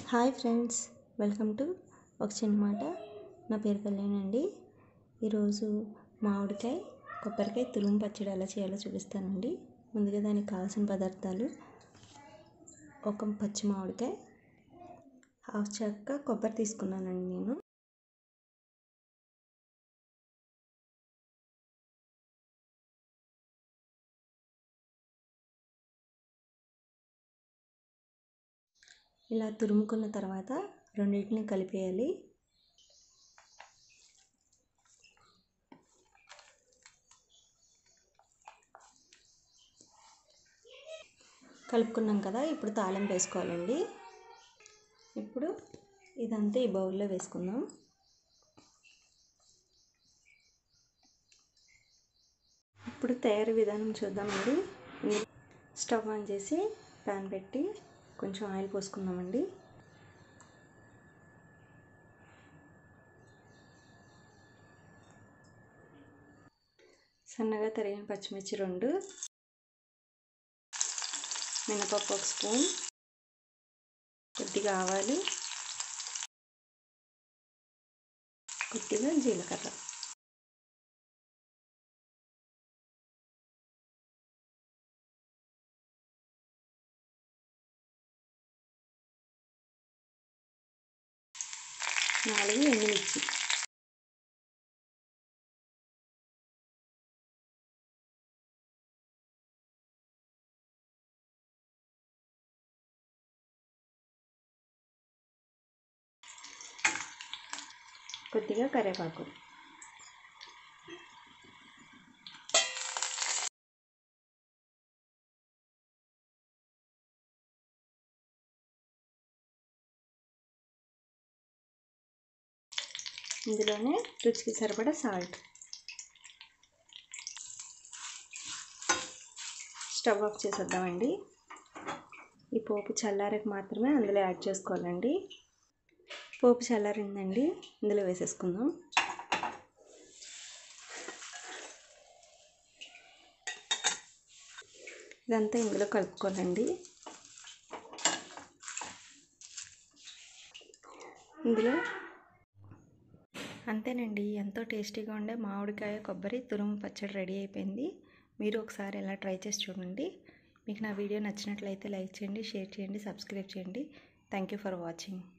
hi friends welcome to ఒక చిన్న మాట నా పేరు కళ్యాణ్ అండి ఈరోజు మామిడికాయ కొబ్బరికాయ తురుము పచ్చడి ఎలా చేయాలో చూపిస్తానండి ముందుగా దానికి కావాల్సిన పదార్థాలు ఒక పచ్చి మామిడికాయ హాఫ్ చెక్క కొబ్బరి తీసుకున్నానండి నేను ఇలా తురుముకున్న తర్వాత రెండింటిని కలిపేయాలి కలుపుకున్నాం కదా ఇప్పుడు తాళం వేసుకోవాలండి ఇప్పుడు ఇదంతా ఈ బౌల్లో వేసుకుందాం ఇప్పుడు తయారీ విధానం చూద్దామండి స్టవ్ ఆన్ చేసి ప్యాన్ పెట్టి కొంచెం ఆయిల్ పోసుకుందామండి సన్నగా తరిగిన పచ్చిమిర్చి రెండు మినపప్పు ఒక స్పూన్ కొద్దిగా ఆవాలు కొద్దిగా జీలకర్ర నాలుగు ఎండుమిర్చి కొద్దిగా కరివేపాకు ఇందులోనే రుచికి సరిపడా సాల్ట్ స్టవ్ ఆఫ్ చేసేద్దామండి ఈ పోపు చల్లారకు మాత్రమే అందులో యాడ్ చేసుకోవాలండి పోపు చల్లారిందండి ఇందులో వేసేసుకుందాం ఇదంతా ఇందులో కలుపుకోవాలండి ఇందులో అంతేనండి ఎంతో టేస్టీగా ఉండే మామిడికాయ కొబ్బరి తురుము పచ్చడి రెడీ అయిపోయింది మీరు ఒకసారి ఎలా ట్రై చేసి చూడండి మీకు నా వీడియో నచ్చినట్లయితే లైక్ చేయండి షేర్ చేయండి సబ్స్క్రైబ్ చేయండి థ్యాంక్ యూ ఫర్ వాచింగ్